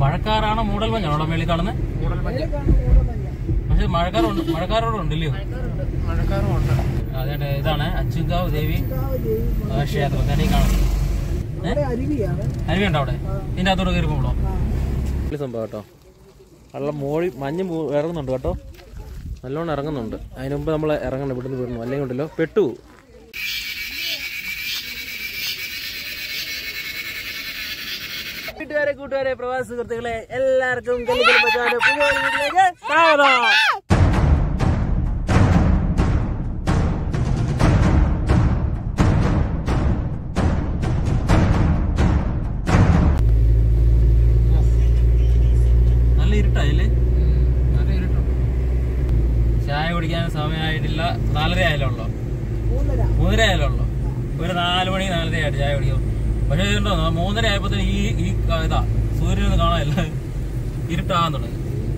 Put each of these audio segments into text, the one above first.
മഴക്കാറാണോ മൂടൽ മഞ്ഞാണോ അവിടെ മേളിൽ കാണുന്നത് മൂടൽ മഞ്ഞ പക്ഷെ മഴക്കാറുണ്ട് മഴക്കാറോടെ ഉണ്ടല്ലയോ മഴക്കാറും ഉണ്ട് അതെ ഇതാണ് അച്ചുങ്കാവ് ദേവി ആ, ക്ഷേത്രം തന്നെ ഈ കാണുന്നത് അരുവിയാണ് അരുവിയുണ്ടോ അവിടെ ഇതിന്റെ അകത്തോടെ കയറി പോകുമ്പോ സംഭവം കേട്ടോ വെള്ളം മോഴി മഞ്ഞ് മൂ- ഇറങ്ങുന്നുണ്ട് കേട്ടോ നല്ലോണം ഇറങ്ങുന്നുണ്ട് അതിന് മുമ്പ് നമ്മൾ ഇറങ്ങണം ഇവിടുന്ന് വിടണം അല്ലെങ്കിൽ ഉണ്ടല്ലോ പെട്ടു കൂട്ടുകാരെ കൂട്ടുകാരെ പ്രവാസ സുഹൃത്തുക്കളെ എല്ലാവർക്കും കല്ലിക്കൽ പറ്റാതെ പുതിയ ഒരു വീഡിയോയിലേക്ക് സ്വാഗതം നല്ല ഇരുട്ടായില്ലേ നല്ല ഇരുട്ടുണ്ട് ചായ കുടിക്കാൻ സമയമായിട്ടില്ല നാലര ആയാലുള്ളൂ മൂന്നര മൂന്നര ആയാലുള്ളൂ ഒരു നാല് മണി നാലര ആയിട്ട് ചായ കുടിക്കും പക്ഷേ ഇതുണ്ടോ മൂന്നര ആയപ്പോ ഈ ഈ ക- ഇതാ സൂര്യനൊന്നും കാണാനില്ല ഇരുട്ടാകാൻ തുടങ്ങി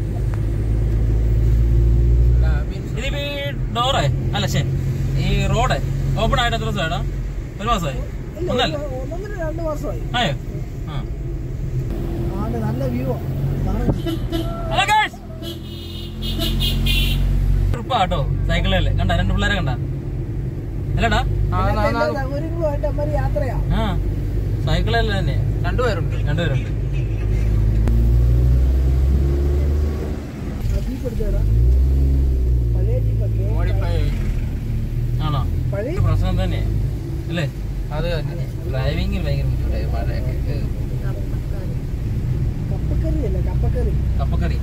ഇതിപ്പോ ഈ ഡോറേ അല്ല ശേ ഈ റോഡ് ഓപ്പൺ ആയിട്ട് എത്ര ദിവസമായിടാ ഒരു മാസമായി ഒന്നല്ല ഒന്നൊന്നര രണ്ട് മാസമായി ആയോ ആ ആണ് നല്ല വ്യൂ ഹലോ ഗൈസ് ട്രിപ്പാ കേട്ടോ സൈക്കിളല്ലേ കണ്ട രണ്ട് പിള്ളേരെ കണ്ട അല്ലടാ സൗകര്യങ്ങളുമായിട്ട് അമ്മ യാത്രയാ ആ സൈക്കിളല്ലേ തന്നെ രണ്ടുപേരുണ്ട് രണ്ടുപേരുണ്ട് ജീപ്പെടുത്തേടാ പഴയ ജീപ്പൊക്കെ മോഡിഫൈ ആണോ പഴയ ഇത് പ്രശ്നം തന്നെ അല്ലേ അത് തന്നെ ഡ്രൈവിംഗിൽ ഭയങ്കര ബുദ്ധിമുട്ടായി മഴയൊക്കെ കപ്പക്കറി അല്ല കപ്പക്കറി കപ്പക്കറി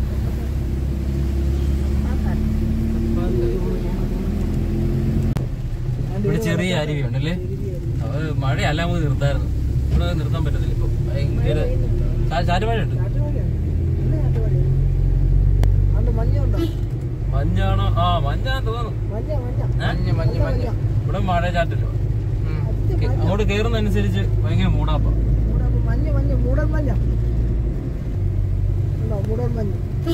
ഇവിടെ ചെറിയ അരുവി ഉണ്ടല്ലേ അത് മഴയല്ല നമുക്ക് നിർത്തായിരുന്നു ഇവിടെ നിർത്താൻ പറ്റത്തില്ല ഇപ്പൊ ഭയങ്കര ചാ- ചാറ്റുമഴയുണ്ട് കാറ്റുമഴയാണ് ഇന്ന് കാറ്റുമഴയാണ് അതുകൊണ്ട് മഞ്ഞുണ്ടോ മഞ്ഞാണോ ആ മഞ്ഞാന്ന് തോന്നുന്നു മഞ്ഞ മഞ്ഞ മഞ്ഞ് മഞ്ഞ് മഞ്ഞ് ഇവിടെ മഴ ചാറ്റല്ലോ ഉം. കെ- അങ്ങോട്ട് കേറുന്നതനുസരിച്ച് ഭയങ്കര മൂടാപ്പ മൂട- മഞ്ഞ് മഞ്ഞ് മൂടൽ മഞ്ഞ ഉണ്ടോ മൂടൽ മഞ്ഞ്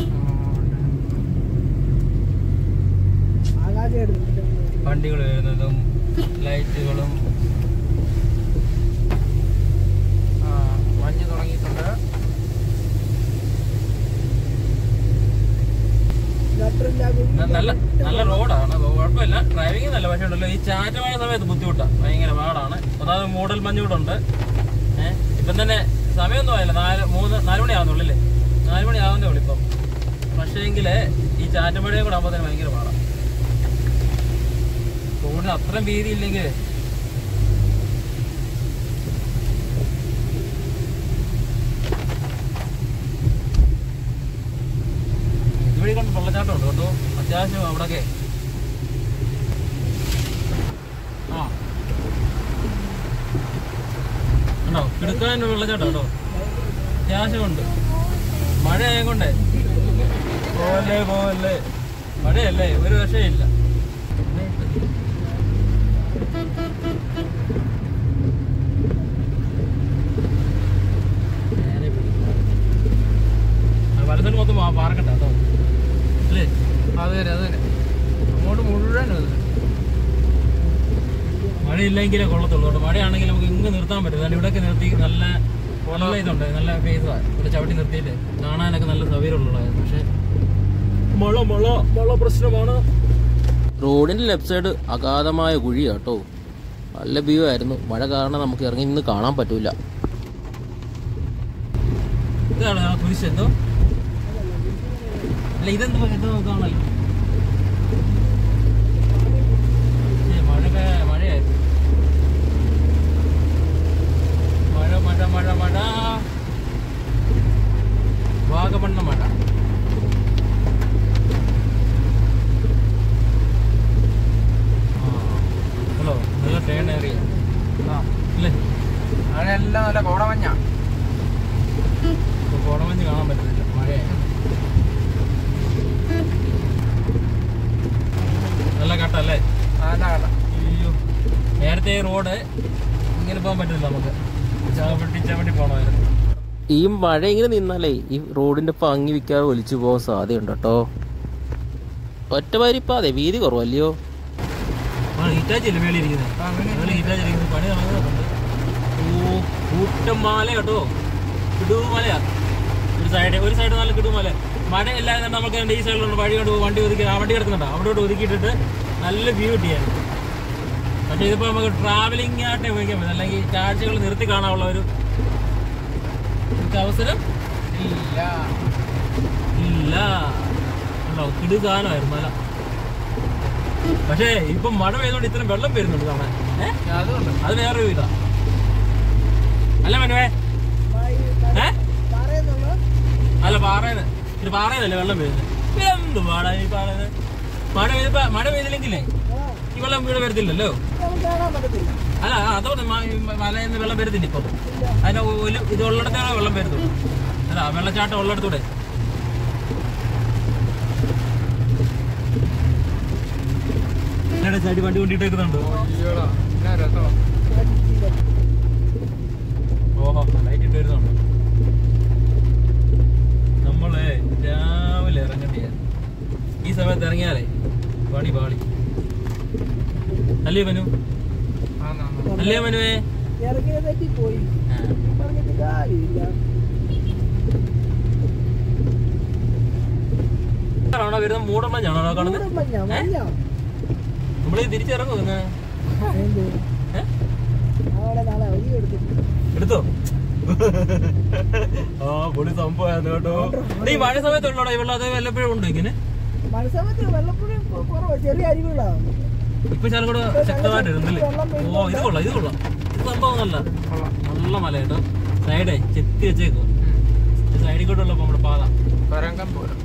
ആകാശം എടുത്തിട്ട് വണ്ടികൾ വരുന്നതും ലൈറ്റുകളും ആ, മഞ്ഞ് തുടങ്ങിയിട്ടുണ്ട് ഗട്ടറില്ല ന- നല്ല നല്ല റോഡാണ് അത് കുഴപ്പമില്ല ഡ്രൈവിംഗ് നല്ല പക്ഷേ ഉണ്ടല്ലോ ഈ ചാറ്റ മഴ സമയത്ത് ബുദ്ധിമുട്ടാണ് ഭയങ്കര പാടാണ് അതായത് മൂടൽ മഞ്ഞൂടുണ്ട് ഏഹ് ഇപ്പം തന്നെ സമയമൊന്നും ആയില്ല നാല് മൂന്ന് നാല് മണി ആവുന്നുള്ളൂ അല്ലേ നാല് മണി ആവുന്നേ ഉള്ളൂ ഇപ്പം പക്ഷേങ്കിൽ ഈ ചാറ്റമഴയും കൂടെ ആകുമ്പോൾ തന്നെ ഭയങ്കര പാടാണ് റോഡിന് അത്രയും വീതി ഇല്ലെങ്കിൽ ഇതുവഴി കൊണ്ട് വെള്ളച്ചാട്ടം ഉണ്ട് കേട്ടോ അത്യാവശ്യം അവിടെയൊക്കെ ആ ഉണ്ടോ കിടക്കാൻ വെള്ളച്ചാട്ടം കേട്ടോ അത്യാവശ്യമുണ്ട് മഴ ആയതുകൊണ്ടേ പോവല്ലേ പോവല്ലേ മഴയല്ലേ ഒരു രക്ഷയില്ല നേരെ പിടിക്കും. ആ, വലത്തോട്ട് മൊത്തം പാ- പാറക്കണ്ട കേട്ടോ അല്ലേ അത് തന്നെ അത് തന്നെ അങ്ങോട്ട് മുഴുവൻ അത് മഴയില്ലെങ്കിലേ കൊള്ളത്തുള്ളൂ കേട്ടോ മഴയാണെങ്കിൽ നമുക്ക് ഇങ്ങ് നിർത്താൻ പറ്റും കാരണം ഇവിടെയൊക്കെ നിർത്തി നല്ല നല്ല ഇതുണ്ട് നല്ല ഫേസാണ് ഇവിടെ ചവിട്ടി നിർത്തിയിട്ട് കാണാനൊക്കെ നല്ല സൗകര്യമുള്ളതായിരുന്നു പക്ഷെ മഴ മഴ മഴ പ്രശ്നമാണ് റോഡിന്റെ ലെഫ്റ്റ് സൈഡ് അഗാധമായ കുഴി കേട്ടോ നല്ല വ്യൂ ആയിരുന്നു മഴ കാരണം നമുക്ക് ഇറങ്ങി ഇന്ന് കാണാൻ പറ്റൂല ഇതാണ് ആ കുരിശ് എന്തോ അല്ല ഇതെന്തോ എന്തോ നോക്കാണല്ലോ ഏ, മഴ മഴയായിരുന്നു മഴ മഴ മഴ മഴ വാഗമണ്ണ മഴ ആ. ഹലോ നല്ല ടേൺ ഏറിയ ആ അല്ലേ അതെല്ലാം നല്ല കോടമഞ്ഞ ഇപ്പൊ കോടമഞ്ഞ് കാണാൻ പറ്റുന്നില്ല മഴയായി നല്ല കട്ടല്ലേ നല്ല കട അയ്യോ നേരത്തെ ഈ റോഡ് ഇങ്ങനെ പോകാൻ പറ്റില്ല നമുക്ക് ചവിട്ടി ചവിട്ടി പോകണമായിരുന്നു ഈ മഴ ഇങ്ങനെ നിന്നാലേ ഈ റോഡിന്റെ ഭംഗി വിൽക്കാതെ ഒലിച്ചു പോകാൻ സാധ്യതയുണ്ട് കേട്ടോ ഒറ്റവരിപ്പാതെ വീതി കുറവല്ലയോ ഈറ്റാച്ചില്ല മേളിൽ ഇരിക്കുന്നത് ഈറ്റാച്ചി ഇരിക്കുന്നത് പണി നടക്കുന്നുണ്ട് ഓ കൂട്ടം മാല കേട്ടോ ഇടൂ മലയാ ഒരു സൈഡ് ഒരു സൈഡ് നല്ല കിട്ടുമല്ലേ മഴ ഇല്ലാതെ നമുക്ക് ഈ സൈഡിലുള്ള വഴി കൊണ്ട് വണ്ടി ഒതുക്കി ആ വണ്ടി കിടക്കുന്നുണ്ട് അവിടോട്ട് ഒതുക്കിയിട്ടിട്ട് നല്ല വ്യൂ കിട്ടിയാണ് പക്ഷെ ഇതിപ്പോ നമുക്ക് ട്രാവലിംഗ് ആയിട്ട് ഉപയോഗിക്കാൻ പറ്റും അല്ലെങ്കിൽ കാഴ്ചകൾ നിർത്തി കാണാനുള്ള ഒരു നമുക്ക് അവസരം ഇല്ല ഇല്ല ഉണ്ടോ കിടു സാധനമായിരുന്നു അല്ല പക്ഷേ ഇപ്പം മഴ പെയ്തുകൊണ്ട് ഇത്രയും വെള്ളം വരുന്നുണ്ട് കാണാൻ ഏ അതുകൊണ്ട് അത് വേറൊരു ഇതാ അല്ല മനുവേ ഏ പറയുന്നുള്ളൂ അല്ല പാറേന്ന് ഇത് പാറേന്നല്ലേ വെള്ളം വരുന്നത് എന്ത് പാടാ ഈ പാറേന്ന് മഴ പെയ്തപ്പോ മഴ പെയ്തില്ലെങ്കിലേ ആ ഈ വെള്ളം വീട് വരത്തില്ലല്ലോ നമുക്ക് കാണാൻ പറ്റത്തില്ല അല്ല അതോടെ മലയിൽ വെള്ളം വരുന്നില്ല ഇപ്പൊ അതിന്റെ ഒരു ഇത് ഉള്ളിടത്തോടെ വെള്ളം വരുത്തുള്ളൂ അല്ല വെള്ളച്ചാട്ടം ഉള്ളിടത്തൂടെ ചാടി വണ്ടി കൊണ്ടിട്ടേക്കുന്നുണ്ടോ അയ്യോടാ എന്നാ രസമാ ഓഹോ ലൈറ്റ് ഇട്ട് വരുന്നുണ്ട് നമ്മള് രാവിലെ ഇറങ്ങണ്ടിയ ഈ സമയത്ത് ഇറങ്ങിയാലേ പണി പാളി അല്ലേ മനു ആന്നാന്ന് അല്ലേ മനുവേ ഇറങ്ങിയ തെറ്റി പോയി ആ. പറഞ്ഞിട്ട് കാര്യമില്ല ആണോ വരുന്നത് മൂടമഞ്ഞാണോ കാണുന്നത് ഇവിടെ മഞ്ഞ മഞ്ഞ നമ്മള് തിരിച്ചിറങ്ങും ഇന്ന് എന്ത് ഏ? അവിടെ നാളെ അവധി എടുത്തിട്ട് എടുത്തോ ആ പൊളി സംഭവമായിരുന്നു കേട്ടോ എടീ, ഈ മഴ സമയത്തുള്ളോടാ ഈ വെള്ളം അത് വല്ലപ്പോഴും ഉണ്ടോ ഇങ്ങനെ മത്സരത്തിൽ വെള്ളപ്പുഴ കുറവ് ചെറിയ അരിവുകളാണ് ഇപ്പൊ ചില കൂടെ ശക്തമായിട്ട് ഇരുന്നില്ലേ ഓ ഇത് കൊള്ളാം ഇത് കൊള്ളാം ഇത് സംഭവം നല്ല കൊള്ളാം നല്ല മല കേട്ടോ സൈഡേ ചെത്തി വെച്ചേക്കോ ഉം. സൈഡിൽ കൂടെ ഉള്ളപ്പോ നമ്മുടെ പാത കൊരങ്കം പോലുണ്ട്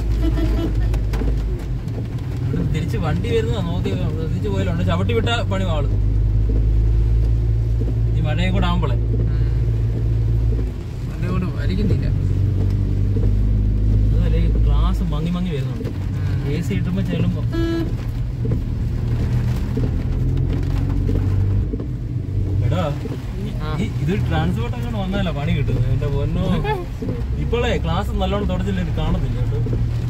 ഇവിടെ തിരിച്ച് വണ്ടി വരുന്നതാ നോക്കി തിരിച്ച് പോയാലുണ്ട് ചവിട്ടി വിട്ട പണി വാള് ഈ മഴയും കൂടെ ആവുമ്പോളേ ഉം. വണ്ടി കൊണ്ട് വലിക്കുന്നില്ല അതുപോലെ ഈ ക്ലാസ് മങ്ങി മങ്ങി വരുന്നുണ്ട് ഉം. എ സി ഇട്ടുമ്പോ ചെല്ലുമ്പോ എടാ ആ. ഈ- ഇത് ട്രാൻസ്പോർട്ട് അങ്ങനെ വന്നതല്ല പണി കിട്ടുന്നത് എന്റെ പൊന്നോ ഇപ്പോഴേ ക്ലാസ് നല്ലോണം തുടച്ചില്ല കാണത്തില്ല കേട്ടോ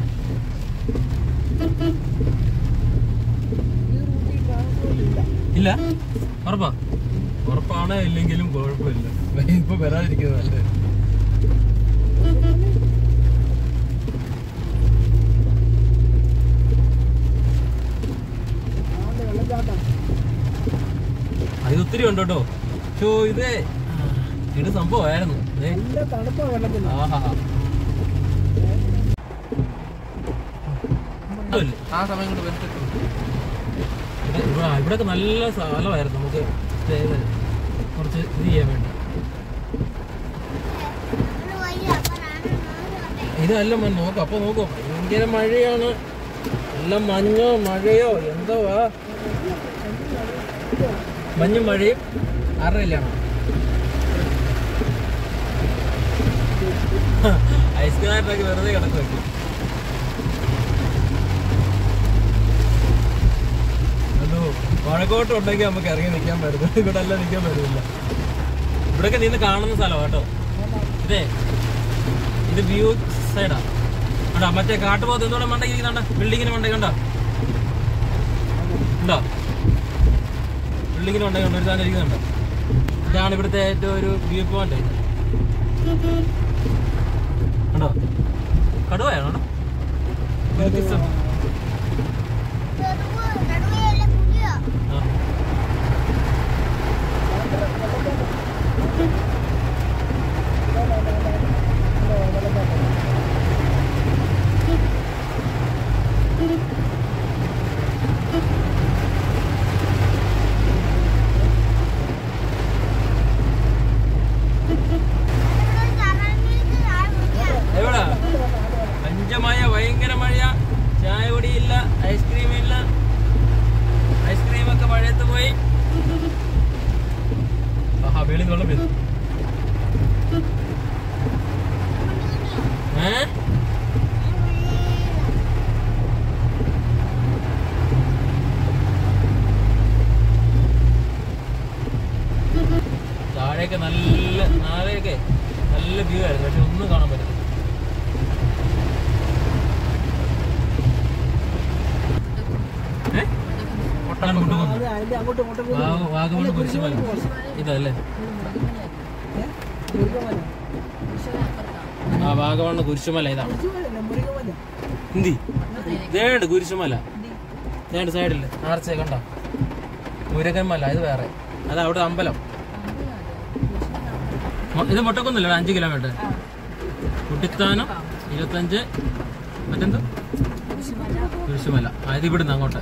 ഈ റൂട്ടിൽ ട്രാൻസ്പോർട്ട് ഇല്ല ഇല്ല ഉറപ്പാ ഉറപ്പാണ് ഇല്ലെങ്കിലും കുഴപ്പമില്ല ഇപ്പൊ വരാതിരിക്കുന്നതല്ലേ ആണ്ട് വെള്ളച്ചാട്ടം അത് ഒത്തിരി ഉണ്ട് കേട്ടോ ഷോ ഇത് ഇത് സംഭവമായിരുന്നു ദേ. നല്ല തണുപ്പാണ് വെള്ളത്തിൽ ആഹാ അതല്ലേ ആ സമയം കൊണ്ട് വരത്തിട്ടുണ്ട് ഇവിടെ ഇവിടെ ഇവിടെയൊക്കെ നല്ല സ്ഥലമായിരുന്നു നമുക്ക് stay ചെയ്ത് കുറച്ച് ഇത് ചെയ്യാൻ വേണ്ടി ഇതല്ല മൻ നോക്കാം അപ്പൊ നോക്കാം ഭയങ്കര മഴയാണ് നല്ല മഞ്ഞോ മഴയോ എന്തോ ആ മഞ്ഞും മഴയും അറിയില്ലാണ് ഐസ്ക്രീമായിട്ടൊക്കെ വെറുതെ കിടക്കുമൊക്കെ അതോ വഴക്കോട്ടം ഉണ്ടെങ്കിൽ നമുക്ക് ഇറങ്ങി നിൽക്കാൻ പറ്റും ഇവിടെ എല്ലാം നിൽക്കാൻ പറ്റില്ല ഇവിടെയൊക്കെ നിന്ന് കാണുന്ന സ്ഥലം കേട്ടോ ഇതേ ഇത് വ്യൂ സൈഡാ കണ്ടാ മറ്റേ കാട്ടുപോത്ത് എന്തോടെ മണ്ടയ്ക്ക് ഇരിക്കുന്നുണ്ട് ബിൽഡിങ്ങിന് മണ്ടയ്ക്ക് കണ്ടോ ഉണ്ടോ ബിൽഡിങ്ങിന് മണ്ടയ്ക്ക് കണ്ടോ ഒരു സാധനം ഇരിക്കുന്നുണ്ടോ ഇതാണ് ഇവിടുത്തെ ഏറ്റവും ഒരു വ്യൂ പോയിന്റ് കണ്ടോ കടുവയാണോ കണ്ടോ? വ്യത്യസ്തം. ആ. എവിടാ പഞ്ചമായ ഭയങ്കര മഴ ചായ പൊടിയില്ല ഐസ്ക്രീം ഇല്ല ഐസ്ക്രീം ഒക്കെ മഴയത്ത് പോയി ആഹാ വെളി വെള്ളം പെയ്തു ഏ താഴെയൊക്കെ നല്ല താഴെയൊക്കെ നല്ല വ്യൂ ആയിരുന്നു പക്ഷെ ഒന്നും കാണാൻ പറ്റില്ല ഏ? ഒട്ടകം കൊണ്ടുപോകുന്നു അത് അതിന്റെ അങ്ങോട്ടും ഇങ്ങോട്ടും കൂടി വാഗ- വാഗമൺ കുരിശുമല ഇതല്ലേ ഏ? ദീർഘമല. ആ വാഗമണ് കുരിശുമല ഇതാണ് കുരിശുമലയല്ല, മുരുകമല. ഹിന്ദി ഇതേണ്ട് കുരിശുമല ഇതേണ്ട് സൈഡിൽ ആർച്ച കണ്ട മുരുകന്മല ഇത് വേറെ അത് അവിടെ അമ്പലം മൊ- ഇത് മുട്ടക്കൊന്നുമില്ല അഞ്ച് കിലോമീറ്റർ കുട്ടിത്താനം ഇരുപത്തഞ്ച് മറ്റെന്ത് കുരിശുമല ആ ഇത് ഇവിടുന്ന് അങ്ങോട്ട്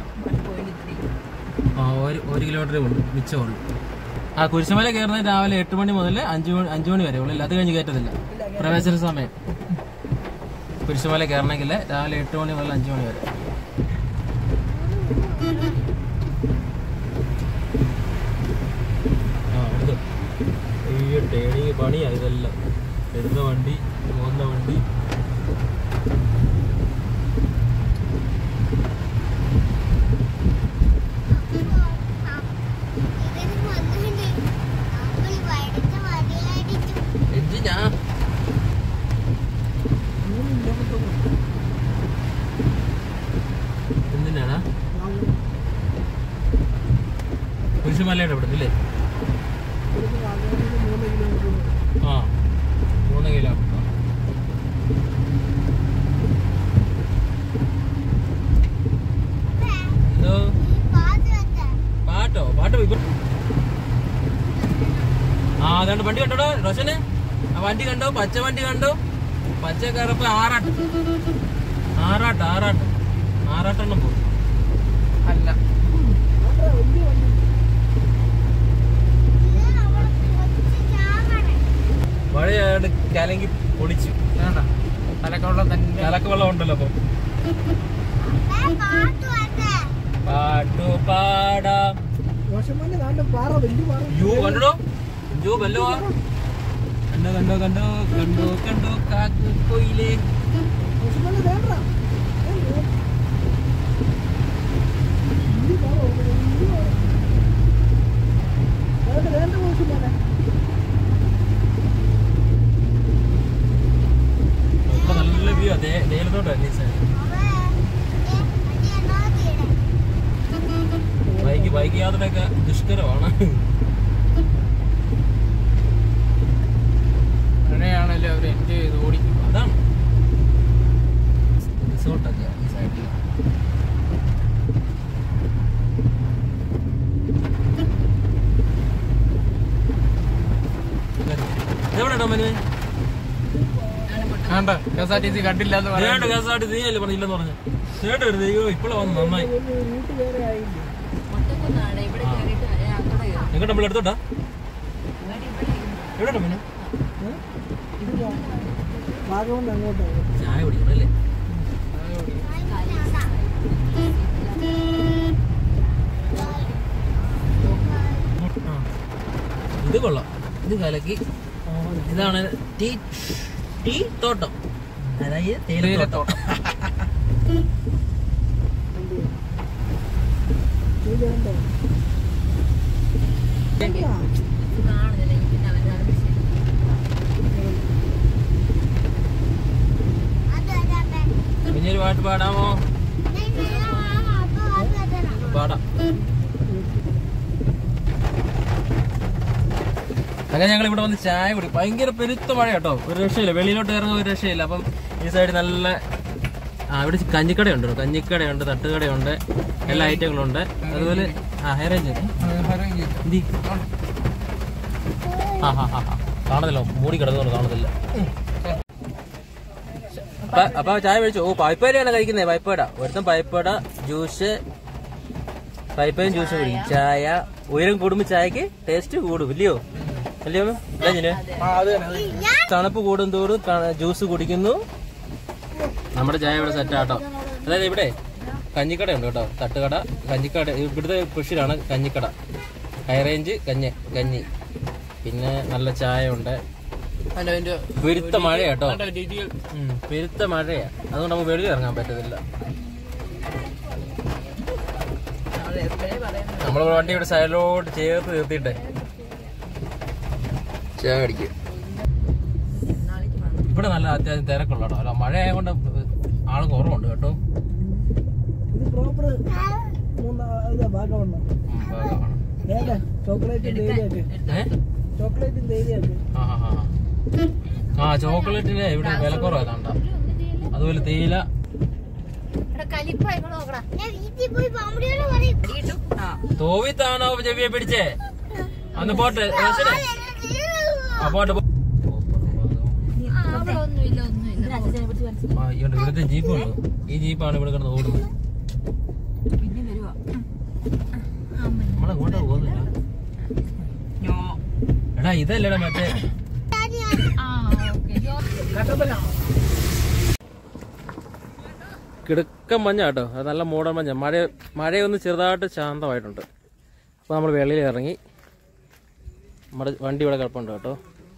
ആ ഒരു ഒരു കിലോമീറ്ററേ ഉള്ളൂ മിച്ചമുള്ളൂ ആ കുരിശുമല കയറുന്നത് രാവിലെ എട്ട് മണി മുതൽ അഞ്ച് മണി അഞ്ച് മണി വരെ ഉള്ളൂ അത് കഴിഞ്ഞ് കയറ്റത്തില്ല പ്രവേശന സമയം കുരിശുമല കയറണമെങ്കിൽ രാവിലെ എട്ട് മണി മുതൽ അഞ്ച് മണി വരെ ആ ഇത് ഈ ടേണിങ് പണിയാ ഇതെല്ലാം വരുന്ന വണ്ടി പോകുന്ന വണ്ടി എന്തിനാ മൂന്ന് കിലോമീറ്റർ ഉണ്ട്. എന്തിനാടാ കുരിശുമലയുടെ ഇവിടെ ഇല്ലേ ഇവിടുന്ന് വാഗമണ്ണിൽ മൂന്ന് കിലോമീറ്റർ ഉണ്ട്. ആ മൂന്ന് കിലോ എന്തോ പാട്ടോ പാട്ടോ ഇപ്പൊ ആ അതുകൊണ്ട് വണ്ടി കണ്ടോടോ റോഷന് ആ വണ്ടി കണ്ടോ പച്ച വണ്ടി കണ്ടോ പച്ച കറുപ്പ് ആറാട്ട് ആറാട്ട് ആറാട്ട് ആറാട്ടെണ്ണം പോകും അല്ല അതാ വലിയ വണ്ടി. മഴയായിട്ട് കലങ്കി പൊളിച്ചു വേണ്ട തലക്കവെള്ളം തന്നെ കലക്ക വെള്ളം ഉണ്ടല്ലോ അപ്പൊ പാട്ടു പാടാം റോഷന്മാരുടെ നാട്ടിൽ പാറ വലിയ പാറ യോ കണ്ടോ യോ വല്ലോ കണ്ടോ കണ്ടോ കണ്ടോ കണ്ടോ കണ്ടോ കാക്ക് കൊയിലേ റോഷന്മാരുടെ വേണ്ട വലിയ പാറ വലിയ പാറ വേണ്ട വേണ്ട റോഷന്മാരെ ഇപ്പൊ നല്ല വ്യൂ അതേ തേയിലത്തോട്ടാ ബൈക്ക് ബൈക്ക് യാത്രയൊക്കെ ദുഷ്കരമാണ് മഴയാണല്ലോ അവർ എൻജോയ് ചെയ്ത് ഓടിക്കും അതാണ് റിസോർട്ടൊക്കെ ഈ സൈഡിൽ എവിടെ മനു വേണ്ട K S R T C കണ്ടില്ല എന്ന് പറയാൻ നേരിട്ട് കേസായിട്ട് നീ അല്ലേ പറഞ്ഞില്ലെന്ന് പറഞ്ഞു നേരിട്ട് വരുന്നത് അയ്യോ ഇപ്പോഴാ വന്നു നന്നായി ഒരു റൂട്ട് വേറെ ആയില്ലേ എങ്ങോട്ട് നമ്മൾ എടുത്തോട്ടാ എവിടെ മനു ഏ? ഇത് വാ- വാഗമൺ അങ്ങോട്ടാണ് ചായ കുടിക്കണം അല്ലേ ആ. ഇത് കൊള്ളാം ഇത് കലക്കി ഇതാണ് ടീ ടീ തോട്ടം അതായത് തേയിലത്തോട്ടം ഇത് കണ്ടോ കണ്ടാ? പിന്നെ ഒരു പാട്ട് പാടാമോ പാടാം അങ്ങനെ ഞങ്ങൾ ഇവിടെ വന്ന് ചായ കുടി ഭയങ്കര പെരുത്ത മഴ കേട്ടോ ഒരു രക്ഷയില്ല വെളിയിലോട്ട് ഇറങ്ങാൻ ഒരു രക്ഷയില്ല അപ്പം ഈ സൈഡ് നല്ല ആ ഇവിടെ കഞ്ഞിക്കടയുണ്ട് കേട്ടോ. കഞ്ഞിക്കടയുണ്ട് തട്ടുകടയുണ്ട് എല്ലാ ഐറ്റങ്ങളുണ്ട് അതുപോലെ ആ ഹെയർ റേഞ്ച് എന്തി ആ ഹാ ഹാ ഹാ കാണുന്നില്ല മൂടി കിടന്നു കാണുന്നില്ല അപ്പൊ- അപ്പൊ ചായ മേടിച്ചു ഓ പൈപ്പേടയാണ് കഴിക്കുന്നത് പൈപ്പേട ഒരുത്തൻ പൈപ്പേട ജ്യൂസ് പൈപ്പയും ജ്യൂസും കുടിക്കും ചായ ഉയരം കൂടുമ്പോ ചായക്ക് ടേസ്റ്റ് കൂടും ഇല്ലയോ അല്ലയോ അല്ലേ ജിനെ? തണുപ്പ് കൂടും തോറും ത- ജ്യൂസ് കുടിക്കുന്നു നമ്മുടെ ചായ ഇവിടെ സെറ്റ് ആട്ടോ അതായത് ഇവിടെ കഞ്ഞിക്കട ഉണ്ട് കേട്ടോ തട്ടുകട കഞ്ഞിക്കട ഇവിടുത്തെ സ്പെഷ്യലാണ് കഞ്ഞിക്കട ഹൈ റേഞ്ച് കഞ്ഞി കഞ്ഞി പിന്നെ നല്ല ചായ ഉണ്ട് പെരുത്ത മഴ കേട്ടോ രീതിയിൽ ഉം, പെരുത്ത മഴയാ അതുകൊണ്ട് നമുക്ക് വെളിയിൽ ഇറങ്ങാൻ പറ്റത്തില്ല നമ്മൾ വണ്ടി ഇവിടെ സൈഡിലോട്ട് ചേർത്ത് നിർത്തിയിട്ടെ ചായ അടിക്കും ഇവിടെ നല്ല അത്യാവശ്യം തിരക്കുള്ള കേട്ടോ അല്ല മഴ ആയതുകൊണ്ട് ആള് കുറവുണ്ട് കേട്ടോ ഇത് പ്രോപ്പർ മൂന്നാ ഇതാ വാഗമണ്ണ ഉം, ഭാഗമാണ്. വേണ്ട ചോക്ലേറ്റും തേയിലയൊക്കെ ഏ ചോക്ലേറ്റും തേയിലയൊക്കെ ആ ആ ആ ആ ചോക്ലേറ്റിന് ഇവിടെ വില കുറവാണ് അതുപോലെ തേയില തോവിത്താണോ ചെവിയെ പിടിച്ചേ അന്ന് പോട്ടെ റോഷനെ. ആ പോട്ടെ പോ. ആ, ഇയ്യോണ്ട് ഇവിടുത്തെ ജീപ്പ് ഉള്ളു ഈ ജീപ്പാണ് ഇവിടെ കിടന്ന് ഓടുന്നത് നമ്മളെങ്ങോട്ടാ പോകുന്നില്ല എടാ ഇതല്ലടാ മറ്റേ കിടുക്കം മഞ്ഞ കേട്ടോ അത് നല്ല മൂടൻ മഞ്ഞ മഴ മഴയൊന്ന് ചെറുതായിട്ട് ശാന്തമായിട്ടുണ്ട് അപ്പോൾ നമ്മൾ വെളിയിൽ ഇറങ്ങി നമ്മുടെ വണ്ടി ഇവിടെ കിടപ്പുണ്ട് കേട്ടോ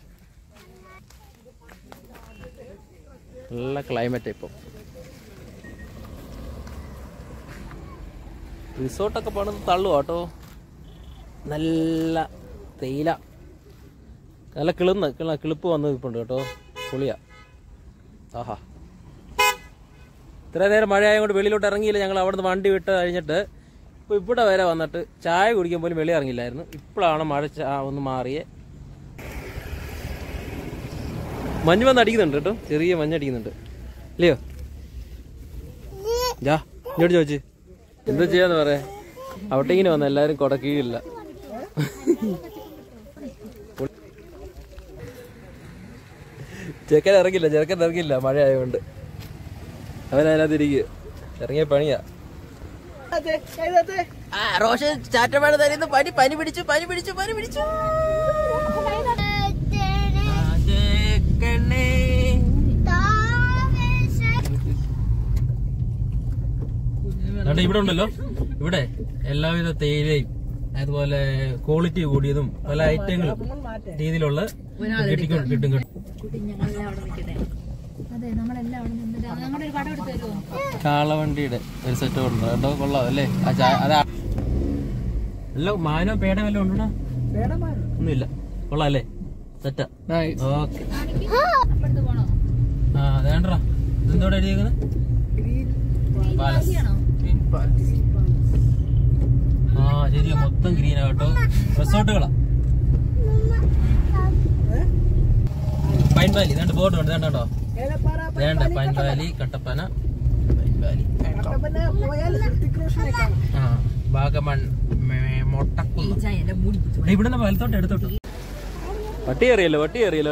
നല്ല ക്ലൈമറ്റ് ഇപ്പം റിസോർട്ടൊക്കെ പണിത് തള്ളുക കേട്ടോ നല്ല തേയില നല്ല കിളുന്ന് കിള കിളിപ്പ് വന്ന് നിൽപ്പുണ്ട് കേട്ടോ പൊളിയാ ആഹാ ഇത്ര നേരം മഴ ആയതുകൊണ്ട് വെളിയിലോട്ട് ഇറങ്ങിയില്ല ഞങ്ങൾ അവിടുന്ന് വണ്ടി വിട്ട് കഴിഞ്ഞിട്ട് ഇപ്പോൾ ഇവിടെ വരെ വന്നിട്ട് ചായ കുടിക്കാൻ പോലും വെളി ഇറങ്ങില്ലായിരുന്നു ഇപ്പോഴാണ് മഴ ചാ- ഒന്ന് മാറിയേ മഞ്ഞ് വന്ന് അടിക്കുന്നുണ്ട് കേട്ടോ ചെറിയ മഞ്ഞ് അടിക്കുന്നുണ്ട് ഇല്ലയോ ജാ ഇങ്ങോട്ട് ചോദിച്ച് എന്താ ചെയ്യാന്ന് പറയാ അവിടെ ഇങ്ങനെ വന്ന എല്ലാരും കൊടക്കിയില്ല ചെക്കൻ ഇറങ്ങില്ല ചെറുക്കൻ ഇറങ്ങില്ല മഴ ആയതുകൊണ്ട് അവൻ അതിനകത്ത് ഇരിക്കുക ഇറങ്ങിയ പണിയാ അതെ അതെ റോഷൻ ചാറ്റമഴ തരുന്നു പനി പനി പിടിച്ചു പനി പിടിച്ചു പനി പിടിച്ചു ഇവിടെ ഉണ്ടല്ലോ ഇവിടെ എല്ലാവിധ തേയിലയും അതുപോലെ ക്വാളിറ്റി കൂടിയതും പല ഐറ്റങ്ങളും രീതിയിലുള്ള കിട്ടിക്കും കിട്ടും കിട്ടും അതെ നമ്മളെല്ലാം അവിടെ നിന്നിട്ട് നമ്മുടെ ഒരു പടം എടുത്ത് തരുമോ കാളവണ്ടിയുടെ ഒരു സെറ്റ് ഉണ്ട് കേട്ടോ കൊള്ളാം അല്ലേ ആ ചായ അതാ അല്ല മാനോ പേട വല്ലതും ഉണ്ടോ വേണമായിരുന്നു ഒന്നുമില്ല കൊള്ളാം അല്ലേ സെറ്റാ ഓക്കെ അപ്പുറത്ത് പോണോ ആ വേണ്ടടാ ഇതെന്തോടെ എഴുതിയേക്കുന്നത് പാലസ് ആ ശരിയാ മൊത്തം ഗ്രീനാ കേട്ടോ റിസോർട്ടുകളാ പൈൻ വാലി രണ്ട് ബോർഡ് ഉണ്ട് വേണ്ട കേട്ടോ ഏലപ്പാറ വേണ്ട Pine Valley Kattappana Pine Valley Kattappana പോയാൽ ഋത്തിക് റോഷനെ കാണാം ആ വാഗമൺ മേ- മൊട്ടക്കുന്ന് ദേ ഇവിടുന്ന് വലത്തോട്ട് എടുത്തോട്ട് വട്ടി അറിയല്ലോ വട്ടി അറിയല്ലോ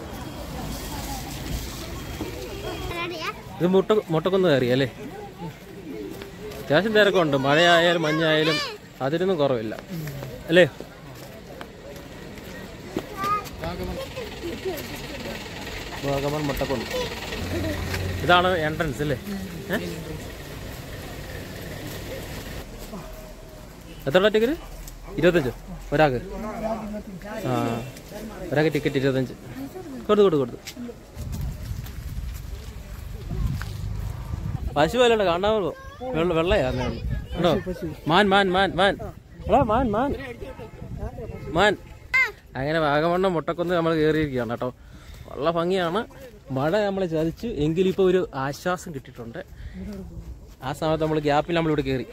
ഇത് മുട്ട മുട്ടക്കുന്ന് കയറിയല്ലേ അത്യാവശ്യം തിരക്കുണ്ട് ഉണ്ട് മഴയായാലും മഞ്ഞായാലും അതിനൊന്നും കുറവില്ല അല്ലേ വാഗമൺ മുട്ടക്കുന്ന് ഇതാണ് എൻട്രൻസ് അല്ലേ ഏ? എത്ര ടിക്കറ്റ് ഇരുപത്തഞ്ചോ ഒരാൾക്ക് ആ ഒരാൾക്ക് ടിക്കറ്റ് ഇരുപത്തഞ്ച് കൊടുത്തു കൊടുത്തു കൊടുത്തു പശു അല്ലണ്ട കാണാൻ വെള്ള വെള്ളയാ ഉണ്ടോ മാൻ മാൻ മാൻ മാൻ എടാ മാൻ മാൻ മാൻ അങ്ങനെ വാഗമണ്ണം മുട്ടക്കൊന്ന് നമ്മൾ കയറിയിരിക്കുകയാണ് കേട്ടോ നല്ല ഭംഗിയാണ് മഴ നമ്മളെ ചതിച്ചു എങ്കിലും ഇപ്പോൾ ഒരു ആശ്വാസം കിട്ടിയിട്ടുണ്ട് ആ സമയത്ത് നമ്മൾ ഗ്യാപ്പിൽ നമ്മളിവിടെ കയറി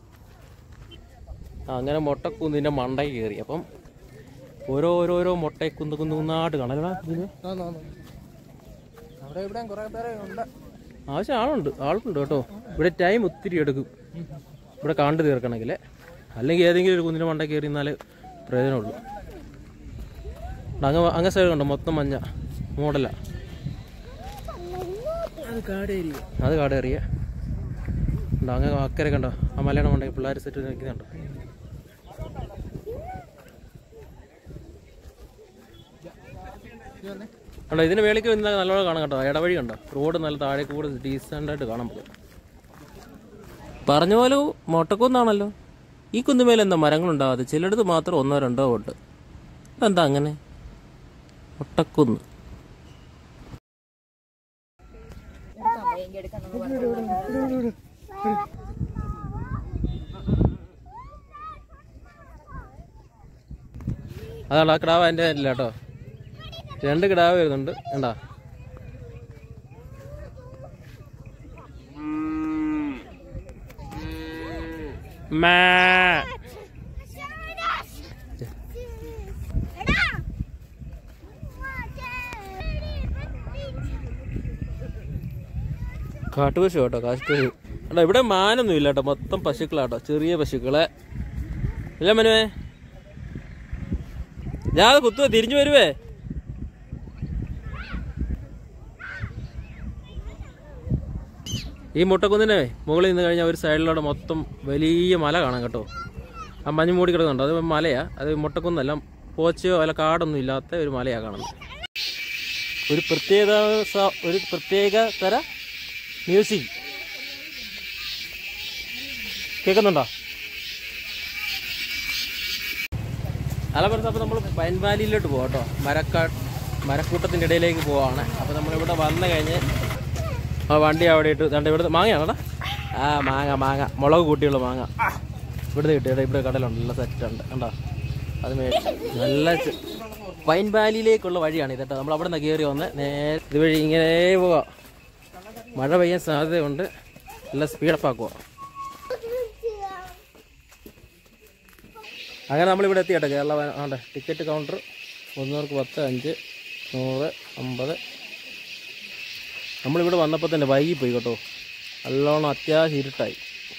ആ, അങ്ങനെ മുട്ടക്കുന്നിൻ്റെ മണ്ടയിൽ കയറി അപ്പം ഓരോ ഓരോരോ മുട്ടയെ കുന്ന് കുന്ന് കുന്നായിട്ട് കാണാം അവിടെ ഇവിടെ കുറെ പേരെ ഉണ്ട് ആവശ്യം ആളുണ്ട് ആളുണ്ട് കേട്ടോ ഇവിടെ ടൈം ഒത്തിരി എടുക്കും ഇവിടെ കണ്ടു തീർക്കണമെങ്കിൽ അല്ലെങ്കിൽ ഏതെങ്കിലും ഒരു കുന്നിൻ്റെ മണ്ട കയറി എന്നാൽ പ്രയോജനമുള്ളൂ അങ്ങ് അങ്ങ് സൈഡ് കണ്ടോ മൊത്തം മഞ്ഞ മോഡല അത് കാടേരി അത് കാട് കയറിയ ഉണ്ടോ അങ്ങ് അക്കരെ കണ്ടോ ആ മലയുടെ മണ്ടയിൽ പിള്ളേർ സെറ്റ് നിൽക്കുന്നുണ്ടോ കണ്ടോ ഇതിന് വേളിക്ക് വന്നാൽ നല്ലോണം കാണാം കേട്ടോ ഇടവഴി കണ്ടോ റോഡ് നല്ല താഴേക്ക് കൂടെ ഡീസൻ്റ് ആയിട്ട് കാണാൻ പറ്റും പറഞ്ഞ പോലെ മൊട്ടക്കുന്നാണല്ലോ ഈ കുന്നുമേൽ എന്താ മരങ്ങളുണ്ടാവാതെ ചിലടത്ത് മാത്രം ഒന്നോ രണ്ടോ ഉണ്ട് എന്താ അങ്ങനെ മൊട്ടക്കുന്ന് അതാണ് ആ കിടാവ് എൻ്റെ ഇല്ല കേട്ടോ രണ്ട് കിടാവ് വരുന്നുണ്ട് എന്താ മാ കാട്ടുപശു കേട്ടോ കാട്ടുപശു കേട്ടോ ഇവിടെ മാനൊന്നും ഇല്ല കേട്ടോ മൊത്തം പശുക്കളാട്ടോ ചെറിയ പശുക്കളെ ഇല്ല മനുവേ ഞാൻ കുത്തുവേ തിരിഞ്ഞു വരുവേ ഈ മുട്ടക്കുന്നിനെ മുകളിൽ നിന്ന് കഴിഞ്ഞാൽ ഒരു സൈഡിലൂടെ മൊത്തം വലിയ മല കാണാം കേട്ടോ ആ മഞ്ഞ് മൂടി കിടക്കുന്നുണ്ട് അത് മലയാ അത് മുട്ടക്കുന്നല്ല പോച്ചയോ അല്ല കാടൊന്നും ഇല്ലാത്ത ഒരു മലയാ കാണുന്നത് ഒരു പ്രത്യേക സ- ഒരു പ്രത്യേക തര മ്യൂസിക് കേൾക്കുന്നുണ്ടോ അല്ല പറഞ്ഞ അപ്പോൾ നമ്മൾ പൈൻവാലിയിലോട്ട് പോകാം കേട്ടോ മരക്കാ മരക്കൂട്ടത്തിൻ്റെ ഇടയിലേക്ക് പോവാണ് അപ്പോൾ നമ്മളിവിടെ വന്നു കഴിഞ്ഞ് ആ വണ്ടി അവിടെ ഇട്ട് ദാണ്ട് ഇവിടെ മാങ്ങയാണോടാ ആ മാങ്ങ മാങ്ങ മുളക് കൂട്ടിയുള്ള മാങ്ങ ഇവിടുന്ന് കിട്ടിയ ഇവിടെ കടലുണ്ട് നല്ല സെറ്റ് ഉണ്ട് കണ്ടോ അത് മേടിച്ച് നല്ല ചെ- പൈൻ വാലിയിലേക്കുള്ള വഴിയാണ് ഇത് കേട്ടോ നമ്മൾ അവിടെ നിന്ന് കയറി വന്ന് നേരെ ഇതുവഴി ഇങ്ങനെ പോവാം മഴ പെയ്യാൻ സാധ്യതയുണ്ട് നല്ല സ്പീഡപ്പ് ആക്കുക അങ്ങനെ നമ്മളിവിടെ എത്തി കേട്ടോ കേരള വന- ആണ്ടെ ടിക്കറ്റ് കൗണ്ടർ മുന്നൂർക്ക് പത്ത് അഞ്ച് നൂറ് അമ്പത് നമ്മളിവിടെ വന്നപ്പോൾ തന്നെ വൈകി പോയി കേട്ടോ നല്ലോണം അത്യാവശ്യം ഇരുട്ടായി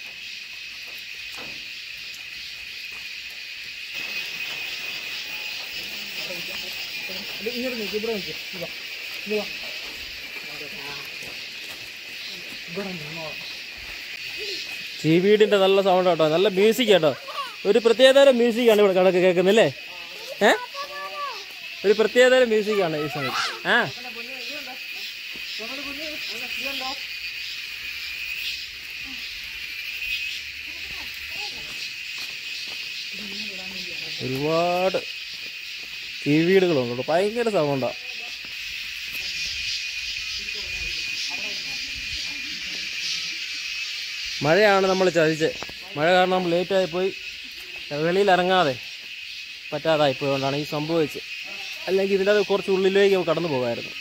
ഇങ്ങോട്ട് നിൽക്കും ഇവിടെ നിൽക്കും ഇതാ ഇതാ ചീവീടിന്റെ നല്ല സൗണ്ട് കേട്ടോ നല്ല മ്യൂസിക് കേട്ടോ ഒരു പ്രത്യേകതരം മ്യൂസിക്കാണ് ഇവിടെ കണക്ക് കേൾക്കുന്നില്ലേ ഏ ഒരു പ്രത്യേകതരം മ്യൂസിക്കാണ് ഈ സമയത്ത് ആ ഒരുപാട് ചീവീടുകളുണ്ട് കേട്ടോ ഭയങ്കര സൗണ്ടാണ് മഴയാണ് നമ്മൾ ചതിച്ചത് മഴ കാരണം നമ്മൾ ലേറ്റായി പോയി വെളിയിൽ ഇറങ്ങാതെ പറ്റാതായി പോയതുകൊണ്ടാണ് ഈ സംഭവിച്ചത് അല്ലെങ്കിൽ ഇതിൻ്റെ അത് കുറച്ച് ഉള്ളിലേക്ക് കടന്നു പോകാമായിരുന്നു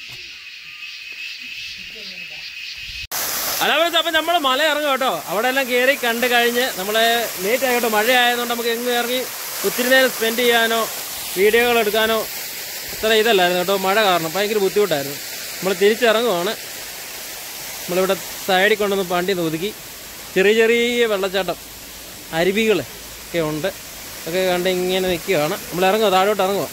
അല്ല അപ്പം നമ്മൾ മല ഇറങ്ങും കേട്ടോ അവിടെ എല്ലാം കയറി കണ്ട് കഴിഞ്ഞ് നമ്മൾ ലേറ്റ് ആയി കേട്ടോ മഴ ആയതുകൊണ്ട് നമുക്ക് എങ്ങും ഇറങ്ങി ഒത്തിരി നേരം സ്പെൻഡ് ചെയ്യാനോ വീഡിയോകൾ എടുക്കാനോ ഇത്ര ഇതല്ലായിരുന്നു കേട്ടോ മഴ കാരണം ഭയങ്കര ബുദ്ധിമുട്ടായിരുന്നു നമ്മൾ തിരിച്ചിറങ്ങുവാണ് നമ്മളിവിടെ സൈഡിൽ കൊണ്ടുവന്ന് വണ്ടി ഒന്ന് ഒതുക്കി ചെറിയ ചെറിയ വെള്ളച്ചാട്ടം അരുവികൾ ഒക്കെ ഉണ്ട് ഒക്കെ കണ്ട് ഇങ്ങനെ നിൽക്കുകയാണ് നമ്മൾ ഇറങ്ങുക താഴോട്ട് ഇറങ്ങുക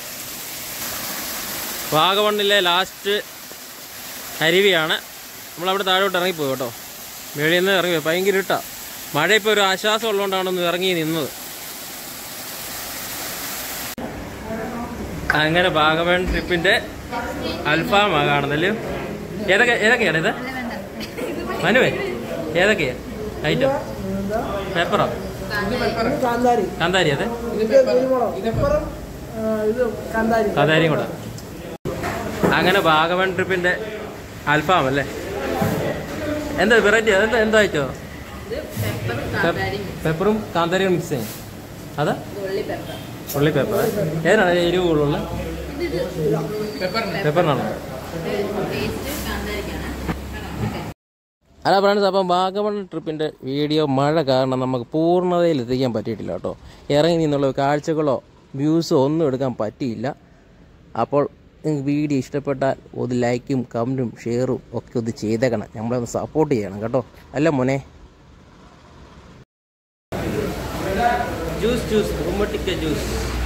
വാഗമണ്ണിലെ ലാസ്റ്റ് അരുവിയാണ് നമ്മളവിടെ താഴോട്ട് ഇറങ്ങിപ്പോയി കേട്ടോ മേളിൽ നിന്ന് ഇറങ്ങി ഭയങ്കര ഇട്ടാ മഴ ഇപ്പോൾ ഒരു ആശ്വാസം ഉള്ളതുകൊണ്ടാണ് ഒന്ന് ഇറങ്ങി നിന്നത് അങ്ങനെ വാഗമൺ ട്രിപ്പിന്റെ അൽഫാമാ കാണുന്നല്ലേ ഏതൊക്കെ ഏതൊക്കെയാണ് ഇത് മനുവേ ഏതൊക്കെയാ ഐറ്റം പേപ്പറോ കാന്താരി കാന്താരി അതെ ഇത് കുരുമുളക് പെപ്പറും ആ, ഇത് കാന്താരി കാന്താരിയും കൂടെ അങ്ങനെ വാഗമൺ ട്രിപ്പിന്റെ അൽഫാം അല്ലേ എന്താ വെറൈറ്റി അതെന്താ എന്താ ഐറ്റോ പെപ്പറും കാന്താരിയും മിക്സ് ചെയ്യും അതാ ഉള്ളി പെപ്പർ ഏതാണ് എരിവ് കൂടുതലുള്ള പെപ്പറിനാണോ അല്ല ഫ്രണ്ട്സ് അപ്പം വാഗമൺ ട്രിപ്പിൻ്റെ വീഡിയോ മഴ കാരണം നമുക്ക് പൂർണ്ണതയിൽ എത്തിക്കാൻ പറ്റിയിട്ടില്ല കേട്ടോ ഇറങ്ങി നിന്നുള്ള കാഴ്ചകളോ വ്യൂസോ ഒന്നും എടുക്കാൻ പറ്റിയില്ല അപ്പോൾ നിങ്ങൾക്ക് വീഡിയോ ഇഷ്ടപ്പെട്ടാൽ ഒരു ലൈക്കും കമൻറ്റും ഷെയറും ഒക്കെ ഒന്ന് ചെയ്തേക്കണം നമ്മളൊന്ന് സപ്പോർട്ട് ചെയ്യണം കേട്ടോ അല്ല മോനെ ജ്യൂസ് ജ്യൂസ് ഉമ്മട്ടിക്ക ജ്യൂസ്